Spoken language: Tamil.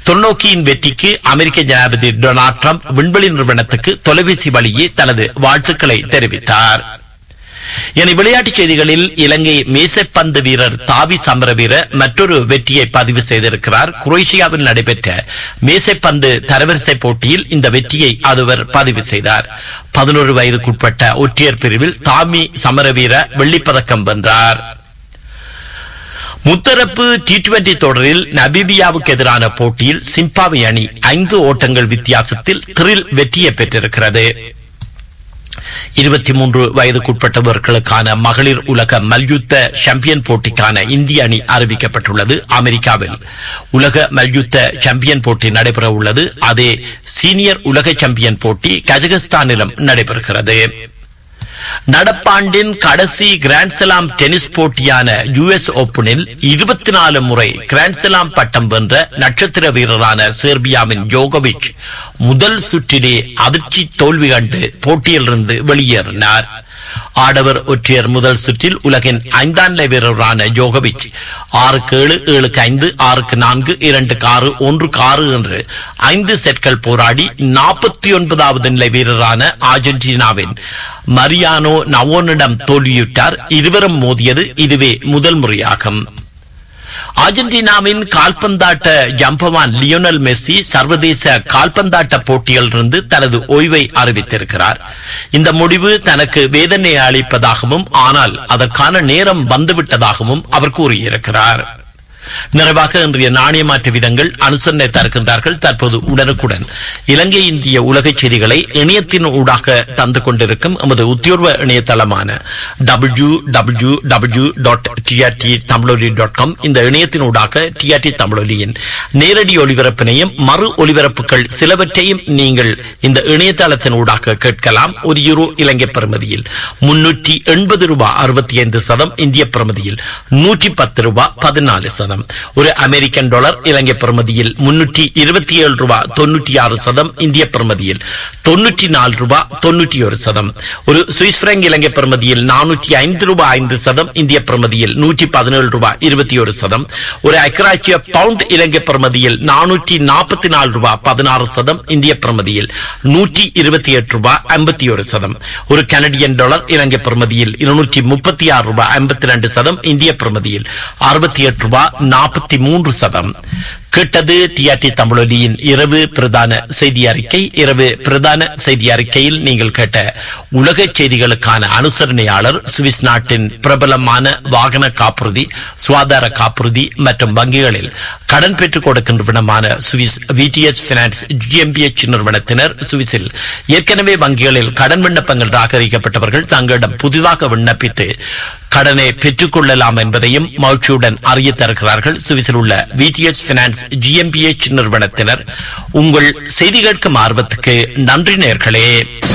தொன்னோக்கியின் வெற்றிக்கு அமெரிக்க ஜனாதிபதி டொனால்ட் ட்ரம்ப் விண்வெளி நிறுவனத்துக்கு தொலைபேசி வழியே தனது வாழ்த்துக்களை தெரிவித்தார் இனி விளையாட்டுச் செய்திகளில் இலங்கை மேசப்பந்து வீரர் தாவி சமரவீர மற்றொரு வெற்றியை பதிவு செய்திருக்கிறார் குரோேஷியாவில் நடைபெற்ற மேசைப்பந்து தரவரிசை போட்டியில் இந்த வெற்றியை அதுவர் பதிவு செய்தார் பதினோரு வயதுக்குட்பட்ட ஒற்றையர் பிரிவில் தாமி சமரவீர வெள்ளிப்பதக்கம் வென்றார் முத்தரப்பு டி டுவெண்டி தொடரில் நபீபியாவுக்கு எதிரான போட்டியில் சிம்பாவி அணி ஐந்து ஓட்டங்கள் வித்தியாசத்தில் த்ரில் வெற்றியை பெற்றிருக்கிறது இருபத்தி மூன்று வயதுக்குட்பட்டவர்களுக்கான மகளிர் உலக மல்யுத்த சாம்பியன் போட்டிக்கான இந்திய அணி அறிவிக்கப்பட்டுள்ளது அமெரிக்காவில் உலக மல்யுத்த சாம்பியன் போட்டி நடைபெற உள்ளது அதே சீனியர் உலக சாம்பியன் போட்டி கஜகஸ்தானிலும் நடைபெறுகிறது நடப்பாண்டின் கடைசி கிராண்ட்ஸ்லாம் டென்னிஸ் போட்டியான யுஎஸ் ஓபனில் இருபத்தி நாலு முறை கிராண்ட்ஸ்லாம் பட்டம் வென்ற நட்சத்திர வீரரான செர்பியாவின் ஜோகோவிச் முதல் சுற்றிலே அதிர்ச்சி தோல்வி கண்டு போட்டியிலிருந்து வெளியேறினார் ஆடவர் ஒற்றையர் முதல் சுற்றில் உலகின் ஐந்தாம் நிலை வீரரான ஜோகோவிச் ஆறுக்கு ஏழு ஏழுக்கு ஐந்து ஆறுக்கு நான்கு இரண்டுக்கு ஆறு ஒன்றுக்கு ஆறு என்று ஐந்து செட்கள் போராடி நாற்பத்தி ஒன்பதாவது நிலை வீரரான அர்ஜென்டினாவின் மரியானோ நவோனிடம் தோல்வியுற்றார் இருவரும் மோதியது இதுவே முதல் முறையாகும் அர்ஜென்டினாவின் கால்பந்தாட்ட ஜம்பவான் லியோனல் மெஸ்ஸி சர்வதேச கால்பந்தாட்ட போட்டியிலிருந்து தனது ஓய்வை அறிவித்திருக்கிறார் இந்த முடிவு தனக்கு வேதனை அளிப்பதாகவும் ஆனால் அதற்கான நேரம் வந்துவிட்டதாகவும் அவர் கூறியிருக்கிறார் நிறைவாக இன்றைய நாணய மாற்று விதங்கள் அனுசரணை தருகின்றார்கள் தற்போது உடனுக்குடன் இலங்கை இந்திய உலகச் செய்திகளை இணையத்தின் ஊடாக தந்து கொண்டிருக்கும் எமது உத்தியோர்வ இணையதளமான W W W dot TRT Tamiloli dot com இந்த இணையத்தின் ஊடாக டிஆர்டி தமிழொலியின் நேரடி ஒலிபரப்பினையும் மறு ஒலிபரப்புகள் சிலவற்றையும் நீங்கள் இந்த இணையதளத்தின் ஊடாக கேட்கலாம் ஒரு யூரோ இலங்கை பெறுமதியில் முன்னூற்றி எண்பது ரூபாய் அறுபத்தி ஐந்து சதம் இந்திய பெறுமதியில் நூற்றி பத்து ரூபாய் பதினாலு சதம் ஒரு அமெரிக்கன் டாலர் இலங்கை பெறுமதியில் முன்னூற்றி இருபத்தி ஏழு ரூபாய் தொன்னூற்றி ஆறு சதம் இந்திய பெறுமதியில் தொன்னூற்றி நாலு ரூபாய் தொன்னூற்றி ஒரு சதம் ஒரு சுவிஸ் பிராங்க் இலங்கை பெறுமதியில் நானூற்றி ஐந்து ரூபாய் ஐந்து சதம் இந்திய பெறுமதியில் நூற்றி பதினேழு ரூபாய் இருபத்தி ஒரு சதம் ஒரு ஐக்கராட்சிய பவுண்ட் இலங்கை பெறுமதியில் நானூற்றி நாற்பத்தி நாலு ரூபாய் பதினாறு சதம் இந்திய பெறுமதியில் நூற்றி இருபத்தி எட்டு ரூபாய் ஐம்பத்தி ஒரு சதம் ஒரு கனடியன் டாலர் இலங்கை பெறுமதியில் இருநூற்றி முப்பத்தி ஆறு ரூபாய் ஐம்பத்தி ரெண்டு சதம் இந்திய பெறுமதியில் அறுபத்தி எட்டு ரூபாய் நாற்பத்தி மூன்று சதம் கேட்டது டிஆர்டி தமிழொலியின் இரவு பிரதான செய்தி அறிக்கை இரவு பிரதான செய்தி அறிக்கையில் நீங்கள் கேட்ட உலக செய்திகளுக்கான அனுசரணையாளர் சுவிஸ் நாட்டின் பிரபலமான வாகன காப்புறுதி சுகாதார காப்புறுதி மற்றும் வங்கிகளில் கடன் பெற்றுக் கொடுக்கின்றவனமான சுவிஸ் விடிஎஸ் பினான்ஸ் ஜிஎம்பிஎச் நிறுவனத்தினர் சுவிஸில் ஏற்கனவே வங்கிகளில் கடன் விண்ணப்பங்கள் ராகரிக்கப்பட்டவர்கள் தங்களிடம் புதிதாக விண்ணப்பித்து கடனை பெற்றுக் கொள்ளலாம் என்பதையும் மகிழ்ச்சியுடன் அறிய தருகிறார்கள் சுவிஸில் உள்ள விடிஎஸ் பினான்ஸ் ஜிஎம்பிஎச் நிறுவனத்தினர் உங்கள் செய்தி கேட்கும் ஆர்வத்துக்கு நன்றி நேர்களே